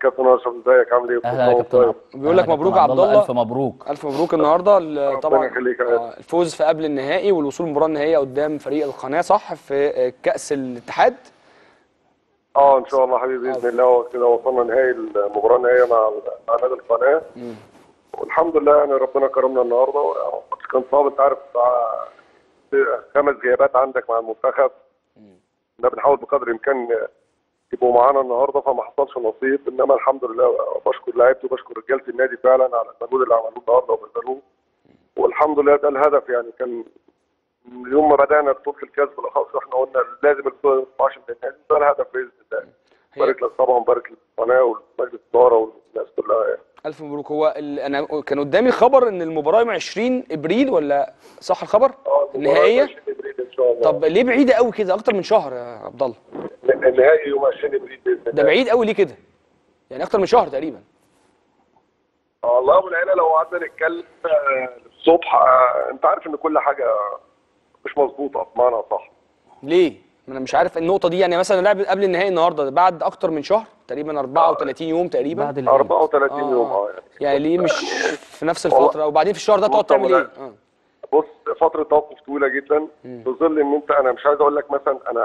كابتن اشرف ازيك عامل ايه؟ اهلا يا كابتن عبد- بيقول لك أهلا يا مبروك كابتن يا عبد الله. الف مبروك الف مبروك النهارده ال- طبعا يخليك يا آه، الفوز في قبل النهائي والوصول للمباراه النهائيه قدام فريق القناه صح في آه، كاس الاتحاد اه ان شاء الله حبيبي باذن الله كده وصلنا نهائي المباراه النهائيه مع مع نادي القناه والحمد لله يعني ربنا كرمنا النهارده الماتش كان صعب انت عارف بتاع خمس غيابات عندك مع المنتخب كنا بنحاول بقدر الامكان يبقوا معانا النهارده فما حصلش نصيب انما الحمد لله بشكر لعيبتي وبشكر رجاله النادي فعلا على المجهود اللي عملوه النهارده وبذلوه والحمد لله ده الهدف يعني كان من يوم ما بدانا بطوله الكاس بالاخص احنا قلنا لازم البطوله ما تطلعش من النادي ده الهدف باذن الله هي- بارك لك طبعا بارك للقناه ومجلس الاداره والناس كلها يعني. الف مبروك هو ال- انا كان قدامي خبر ان المباراه يوم 20 ابريل ولا صح الخبر اه النهائيه 20 ابريل ان شاء الله طب ليه بعيده قوي كده اكتر من شهر يا عبد الله النهائي يوم 20 ابريل باذن الله ده بعيد قوي ليه كده يعني اكتر من شهر تقريبا آه، والله ابو العيله لو قعدنا نتكلم آه، الصبح آه، انت عارف ان كل حاجه مش مظبوطه بمعنى صح ليه ما انا مش عارف النقطه دي يعني مثلا لعب قبل النهائي النهارده ده بعد اكتر من شهر تقريبا 34 يوم تقريبا بعد العيد 34 آه. يوم اه يعني يعني ليه مش في نفس والله- الفتره وبعدين في الشهر ده تقعد بص يا تعمل أبو ايه اه بص فتره توقف طويله جدا في ظل ان انت انا مش عايز اقول لك مثلا انا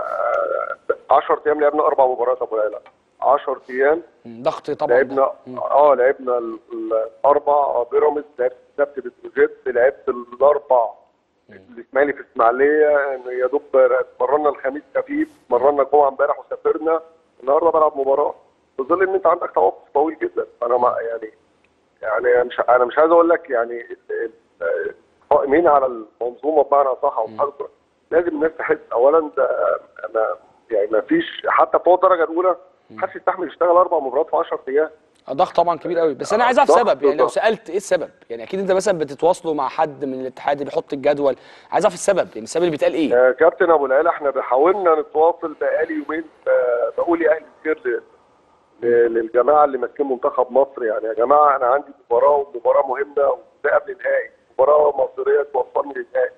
10 ايام لعبنا اربع مباريات ابو العيله 10 ايام مم، ضغط طبعا ده. لعبنا اه لعبنا ال- الاربع بيراميدز لعبت السبت بتروجيت لعبت الاربع الاسماعيلي في اسماعيليه يعني يا دوب اتمرنا الخميس خفيف اتمرنا الجمعه امبارح وسافرنا النهارده بلعب مباراه في ظل ان انت عندك توقف طويل جدا انا ما يعني يعني مش انا مش عايز اقول لك يعني ال- ال- القائمين على المنظومه بمعنى صح او بحق لازم الناس تحس اولا ده انا يعني ما فيش حتى بتوع الدرجه الاولى محدش يستحمل يشتغل اربع مباريات في 10 ايام ضغط طبعا كبير قوي بس انا عايز اعرف ضغط- سبب يعني لو ضغط. سالت ايه السبب يعني اكيد انت مثلا بتتواصلوا مع حد من الاتحاد اللي بيحط الجدول عايز اعرف السبب يعني السبب اللي بيتقال ايه آه، كابتن ابو العلا احنا حاولنا نتواصل بقالي يومين آه، بقول يا اهل الخير ل- ل- للجماعه اللي ماسكين منتخب مصر يعني يا جماعه انا عندي مباراه ومباراه مهمه وده قبل النهائي مباراه مصريه توصلني للنهائي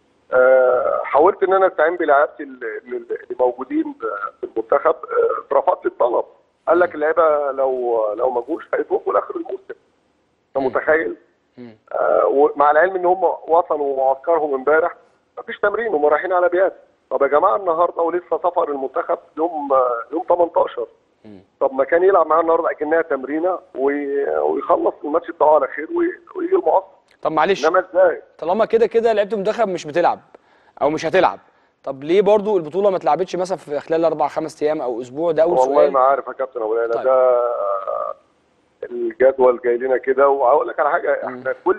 آه، حاولت ان انا استعين بلاعيبتي اللي اللي موجودين في المنتخب آه، رفضت الطلب قال لك اللعيبه لو لو ما جوش هيتوقفوا لاخر الموسم انت متخيل؟ آه، ومع العلم ان هم وصلوا معسكرهم امبارح مفيش تمرين هم رايحين على بيات طب يا جماعه النهارده ولسه سفر المنتخب يوم آه، يوم 18 طب ما كان يلعب معانا النهارده اكنها تمرينه وي- ويخلص الماتش بتاعه على خير وي- ويجي المعسكر طب معلش انما ازاي؟ طالما كده كده لعيبه المنتخب مش بتلعب او مش هتلعب طب ليه برضو البطوله ما اتلعبتش مثلا في خلال اربع خمس ايام او اسبوع ده اول والله سؤال ما عارف يا كابتن ابو العلا طيب. ده آه، الجدول جاي لنا كده وهقول لك على حاجه احنا كل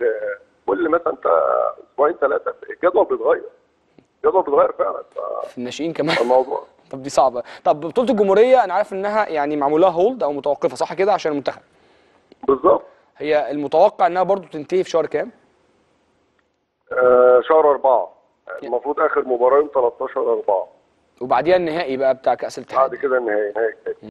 كل مثلا انت اسبوعين ثلاثه الجدول بيتغير الجدول بيتغير فعلا ف- في الناشئين كمان فالموضوع طب دي صعبه طب بطوله الجمهوريه انا عارف انها يعني معمول لها هولد او متوقفه صح كده عشان المنتخب بالظبط هي المتوقع انها برضو تنتهي في شهر كام آه، شهر أربعة المفروض آخر مباراة يوم 13 أربعة وبعديها النهائي بقى بتاع كاس الاتحاد بعد كده النهائي نهائي